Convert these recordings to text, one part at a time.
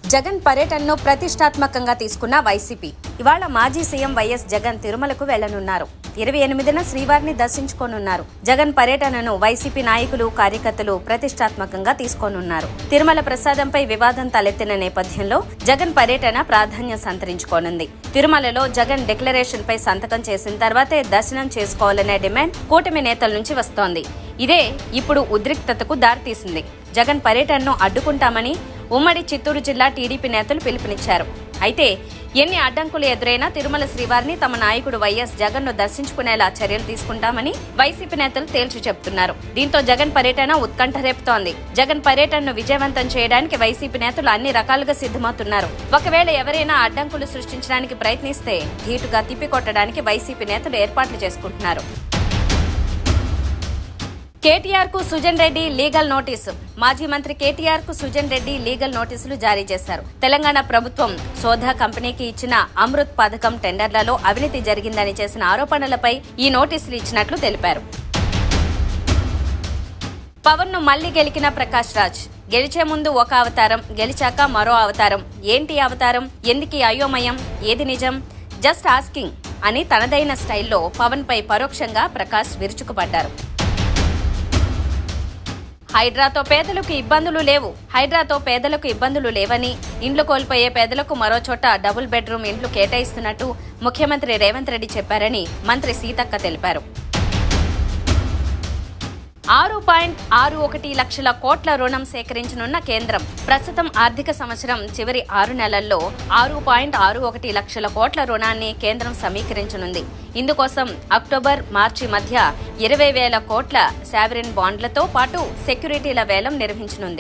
జగన్ పర్యటనను ప్రతిష్టాత్మకంగా తీసుకున్న వైసీపీ ఇవాళ మాజీ సీఎం వైఎస్ జగన్ తిరుమలకు వెళ్లనున్నారు ఇరవై ఎనిమిదిన శ్రీవారిని దర్శించుకోనున్నారు జగన్ పర్యటనను వైసీపీ నాయకులు కార్యకర్తలు ప్రతిష్టాత్మకంగా తీసుకోనున్నారు తిరుమల ప్రసాదంపై వివాదం తలెత్తిన నేపథ్యంలో జగన్ పర్యటన ప్రాధాన్యం సంతరించుకోనుంది తిరుమలలో జగన్ డిక్లరేషన్ పై సంతకం చేసిన తర్వాతే దర్శనం చేసుకోవాలనే డిమాండ్ కూటమి నేతల నుంచి వస్తోంది ఇదే ఇప్పుడు ఉద్రిక్తతకు దారితీసింది జగన్ పర్యటనను అడ్డుకుంటామని ఉమ్మడి చిత్తూరు జిల్లా టీడీపీ నేతలు పిలుపునిచ్చారు అయితే ఎన్ని అడ్డంకులు ఎదురైనా తిరుమల శ్రీవారిని తమ నాయకుడు వైఎస్ జగన్ ను దర్శించుకునేలా చర్యలు తీసుకుంటామని వైసీపీ నేతలు తేల్చి చెబుతున్నారు దీంతో జగన్ పర్యటన ఉత్కంఠ రేపుతోంది జగన్ పర్యటనను విజయవంతం చేయడానికి వైసీపీ నేతలు అన్ని రకాలుగా సిద్ధమవుతున్నారు ఒకవేళ ఎవరైనా అడ్డంకులు సృష్టించడానికి ప్రయత్నిస్తే ధీటుగా తిప్పికొట్టడానికి వైసీపీ నేతలు ఏర్పాట్లు చేసుకుంటున్నారు కేటీఆర్ కు సుజన్ రెడ్డి లీగల్ నోటీసు మాజీ మంత్రి కేటీఆర్ కు సుజన్ రెడ్డి లీగల్ నోటీసులు జారీ చేశారు తెలంగాణ ప్రభుత్వం సోదా కంపెనీకి ఇచ్చిన అమృత్ పథకం టెండర్లలో అవినీతి జరిగిందని చేసిన ఆరోపణలపై ఈ నోటీసులు ఇచ్చినట్లు తెలిపారు పవన్ ను మళ్లీ గెలికిన ప్రకాష్ రాజ్ గెలిచే ముందు ఒక అవతారం గెలిచాక మరో అవతారం ఏంటి అవతారం ఎందుకీ అయోమయం ఏది నిజం జస్ట్ ఆస్కింగ్ అని తనదైన స్టైల్లో పవన్ పై పరోక్షంగా ప్రకాష్ విరుచుకుపడ్డారు హైడ్రాతో పేదలకు ఇబ్బందులు లేవు హైడ్రాతో పేదలకు ఇబ్బందులు లేవని ఇండ్లు కోల్పోయే పేదలకు మరో చోట డబుల్ బెడ్రూమ్ ఇండ్లు కేటాయిస్తున్నట్టు ముఖ్యమంత్రి రేవంత్ రెడ్డి చెప్పారని మంత్రి సీతక్క తెలిపారు ఆరు పాయింట్ ఆరు ఒకటి లక్షల కోట్ల రుణం సేకరించనున్న కేంద్రం ప్రస్తుతం ఆర్థిక సంవత్సరం చివరి ఆరు నెలల్లో ఆరు పాయింట్ ఆరు ఒకటి లక్షల కోట్ల రుణాన్ని కేంద్రం సమీకరించనుంది ఇందుకోసం అక్టోబర్ మార్చి మధ్య ఇరవై వేల కోట్ల సావరిన్ బాండ్లతో పాటు సెక్యూరిటీల వేలం నిర్వహించనుంది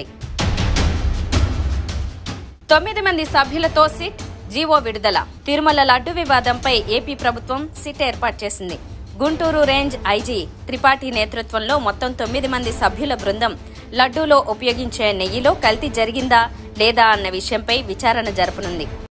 తొమ్మిది మంది సభ్యులతో సిట్ జీవో విడుదల తిరుమల లడ్డు వివాదంపై ఏపీ ప్రభుత్వం సిట్ ఏర్పాటు చేసింది గుంటూరు రేంజ్ ఐజీ త్రిపాఠి నేతృత్వంలో మొత్తం తొమ్మిది మంది సభ్యుల బృందం లడ్డూలో ఉపయోగించే నెయ్యిలో కల్తీ జరిగిందా లేదా అన్న విషయంపై విచారణ జరపనుంది